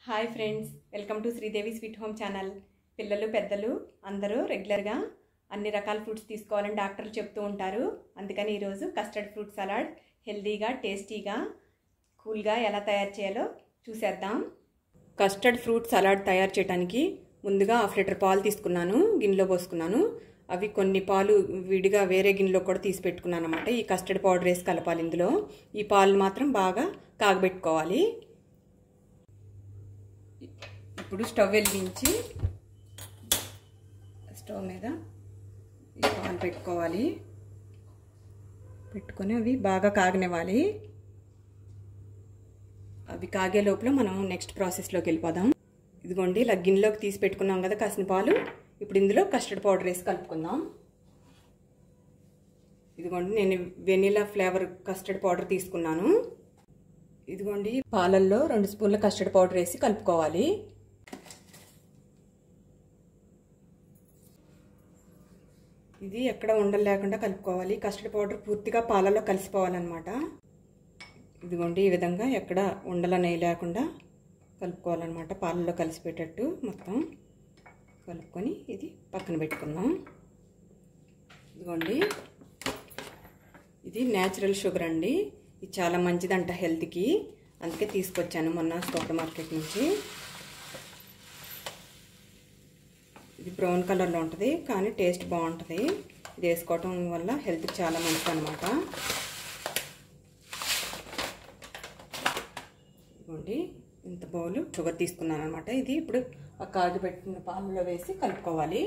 hi friends welcome to Sridevi sweet home channel పిల్లలు పెద్దలు అందరూ రెగ్యులర్గా అన్ని రకాల ఫ్రూట్స్ తీసుకోవాలని డాక్టర్లు చెప్తూ ఉంటారు అందుకని ఈరోజు కస్టర్డ్ ఫ్రూట్ సలాడ్ హెల్దీగా టేస్టీగా కూల్గా ఎలా తయారు చేయాలో చూసేద్దాం కస్టర్డ్ ఫ్రూట్ సలాడ్ తయారు చేయడానికి ముందుగా హాఫ్ లీటర్ పాలు తీసుకున్నాను గిన్నెలో పోసుకున్నాను అవి కొన్ని పాలు విడిగా వేరే గిన్నెలో కూడా తీసి పెట్టుకున్నాను అనమాట ఈ కస్టర్డ్ పౌడర్ వేసి కలపాలి ఇందులో ఈ పాలు మాత్రం బాగా కాగబెట్టుకోవాలి ఇప్పుడు స్టవ్ వెలిగించి స్టవ్ మీద ఈ పాలు పెట్టుకోవాలి పెట్టుకొని అవి బాగా కాగనివ్వాలి అవి కాగే లోపల మనం నెక్స్ట్ ప్రాసెస్లోకి వెళ్ళిపోదాం ఇదిగోండి ఇలా గిన్నెలోకి తీసి పెట్టుకున్నాం కదా కాసిన పాలు ఇప్పుడు ఇందులో కస్టర్డ్ పౌడర్ వేసి కలుపుకుందాం ఇదిగోండి నేను వెనీలా ఫ్లేవర్ కస్టర్డ్ పౌడర్ తీసుకున్నాను ఇదిగోండి పాలల్లో రెండు స్పూన్ల కస్టర్డ్ పౌడర్ వేసి కలుపుకోవాలి ఇది ఎక్కడ ఉండలు లేకుండా కలుపుకోవాలి కస్టర్డ్ పౌడర్ పూర్తిగా పాలలో కలిసిపోవాలన్నమాట ఇదిగోండి ఈ విధంగా ఎక్కడ ఉండల నెయ్యి లేకుండా కలుపుకోవాలన్నమాట పాలలో కలిసిపెట్టేట్టు మొత్తం కలుపుకొని ఇది పక్కన పెట్టుకుందాం ఇదిగోండి ఇది న్యాచురల్ షుగర్ అండి ఇది చాలా మంచిదంట హెల్త్కి అందుకే తీసుకొచ్చాను మొన్న సూపర్ మార్కెట్ నుంచి ఇది బ్రౌన్ కలర్లో ఉంటుంది కానీ టేస్ట్ బాగుంటుంది ఇది వేసుకోవటం వల్ల హెల్త్కి చాలా మంచిది అనమాట ఇదిగోండి ఇంత బౌలు షుగర్ తీసుకున్నాను అనమాట ఇది ఇప్పుడు ఆ కాగి పెట్టిన పాలలో వేసి కలుపుకోవాలి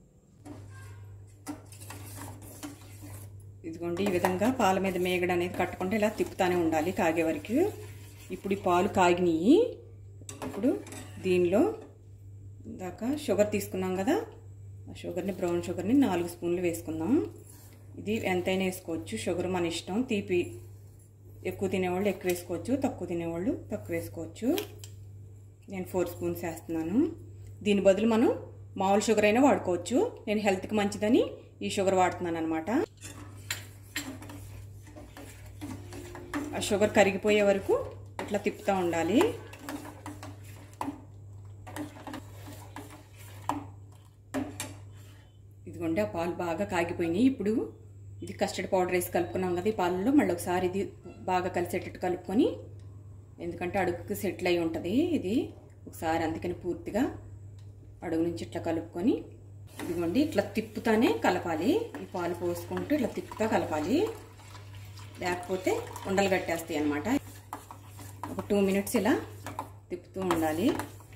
ఇదిగోండి ఈ విధంగా పాల మీద మేగడ అనేది కట్టుకుంటే ఇలా తిప్పుతానే ఉండాలి కాగే వరకు ఇప్పుడు ఈ పాలు కాగినాయి ఇప్పుడు దీనిలో ఇందాక షుగర్ తీసుకున్నాం కదా ఆ షుగర్ని బ్రౌన్ షుగర్ని నాలుగు స్పూన్లు వేసుకుందాం ఇది ఎంతైనా వేసుకోవచ్చు షుగర్ మన ఇష్టం తీపి ఎక్కువ తినేవాళ్ళు ఎక్కువ వేసుకోవచ్చు తక్కువ తినేవాళ్ళు తక్కువ వేసుకోవచ్చు నేను ఫోర్ స్పూన్స్ వేస్తున్నాను దీని బదులు మనం మామూలు షుగర్ అయినా వాడుకోవచ్చు నేను హెల్త్కి మంచిదని ఈ షుగర్ వాడుతున్నాను అనమాట ఆ షుగర్ కరిగిపోయే వరకు ఇట్లా తిప్పుతూ ఉండాలి ఇదిగోండి ఆ పాలు బాగా కాగిపోయినాయి ఇప్పుడు ఇది కస్టర్డ్ పౌడర్ వేసి కలుపుకున్నాం కదా ఈ పాలలో మళ్ళీ ఒకసారి ఇది బాగా కలిసేటట్టు కలుపుకొని ఎందుకంటే అడుగుకి సెటిల్ అయి ఉంటుంది ఇది ఒకసారి అందుకని పూర్తిగా అడుగు నుంచి ఇట్లా కలుపుకొని ఇదిగోండి ఇట్లా తిప్పుతానే కలపాలి ఈ పాలు పోసుకుంటూ ఇట్లా తిప్పుతా కలపాలి లేకపోతే ఉండలు కట్టేస్తాయి అనమాట ఒక టూ మినిట్స్ ఇలా తిప్పుతూ ఉండాలి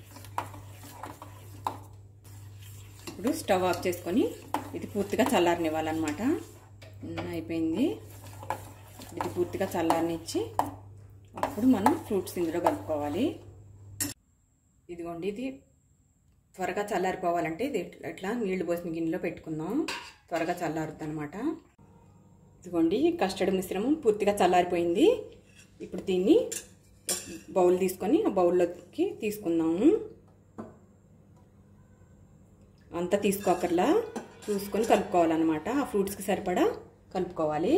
ఇప్పుడు స్టవ్ ఆఫ్ చేసుకొని ఇది పూర్తిగా చల్లారనివ్వాలన్నమాట అయిపోయింది ఇది పూర్తిగా చల్లారనిచ్చి అప్పుడు మనం ఫ్రూట్స్ ఇందులో కలుపుకోవాలి ఇదిగోండి ఇది త్వరగా చల్లారిపోవాలంటే ఇది ఇట్లా నీళ్లు పోసిన గిన్నెలో పెట్టుకుందాం త్వరగా చల్లారుద్ది అనమాట ఇదిగోండి కస్టర్డ్ మిశ్రమం పూర్తిగా చల్లారిపోయింది ఇప్పుడు దీన్ని బౌల్ తీసుకొని ఆ బౌల్లోకి తీసుకుందాము అంతా తీసుకోకర్లా చూసుకొని కలుపుకోవాలన్నమాట ఆ ఫ్రూట్స్కి సరిపడా కలుపుకోవాలి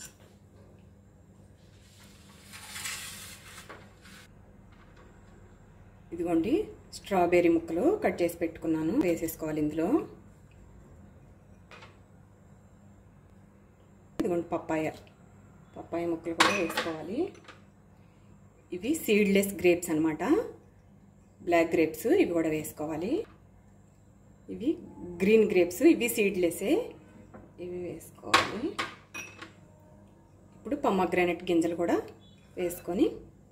ఇదిగోండి స్ట్రాబెర్రీ ముక్కలు కట్ చేసి పెట్టుకున్నాను వేసేసుకోవాలి ఇందులో ఇదిగోండి పప్పాయ పప్పాయ ముక్కలు కూడా వేసుకోవాలి ఇవి సీడ్లెస్ గ్రేప్స్ అనమాట బ్లాక్ గ్రేప్స్ ఇవి కూడా వేసుకోవాలి ఇవి గ్రీన్ గ్రేప్స్ ఇవి సీడ్లెస్సే ఇవి వేసుకోవాలి ఇప్పుడు పమ్మగ్రానైట్ గింజలు కూడా వేసుకొని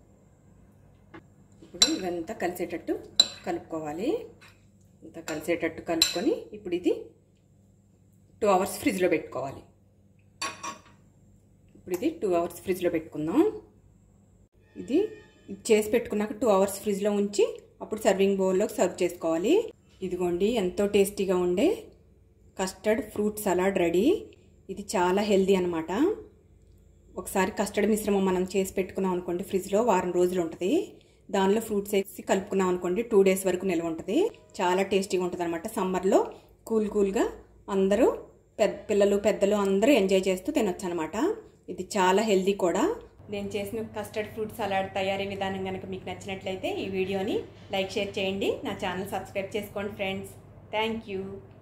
ఇప్పుడు ఇవంతా కలిసేటట్టు కలుపుకోవాలి ఇంత కలిసేటట్టు కలుపుకొని ఇప్పుడు ఇది టూ అవర్స్ ఫ్రిడ్జ్లో పెట్టుకోవాలి ఇప్పుడు ఇది టూ అవర్స్ ఫ్రిడ్జ్లో పెట్టుకుందాం ఇది చేసి పెట్టుకున్నాక టూ అవర్స్ ఫ్రిడ్జ్లో ఉంచి అప్పుడు సర్వింగ్ బౌల్లోకి సర్వ్ చేసుకోవాలి ఇదిగోండి ఎంతో టేస్టీగా ఉండే కస్టర్డ్ ఫ్రూట్ సలాడ్ రెడీ ఇది చాలా హెల్దీ అనమాట ఒకసారి కస్టర్డ్ మిశ్రమం మనం చేసి పెట్టుకున్నాం అనుకోండి ఫ్రిడ్జ్లో వారం రోజులు ఉంటుంది దానిలో ఫ్రూట్స్ వేసి కలుపుకున్నాం అనుకోండి టూ డేస్ వరకు నిల్వ ఉంటుంది చాలా టేస్టీగా ఉంటుంది అనమాట సమ్మర్లో కూల్ కూల్గా అందరూ పెద్ద పిల్లలు పెద్దలు అందరూ ఎంజాయ్ చేస్తూ తినొచ్చు అనమాట ఇది చాలా హెల్దీ కూడా నేను చేసిన కస్టర్డ్ ఫ్రూట్ సలాడ్ తయారీ విధానం కనుక మీకు నచ్చినట్లయితే ఈ వీడియోని లైక్ షేర్ చేయండి నా ఛానల్ సబ్స్క్రైబ్ చేసుకోండి ఫ్రెండ్స్ థ్యాంక్ యూ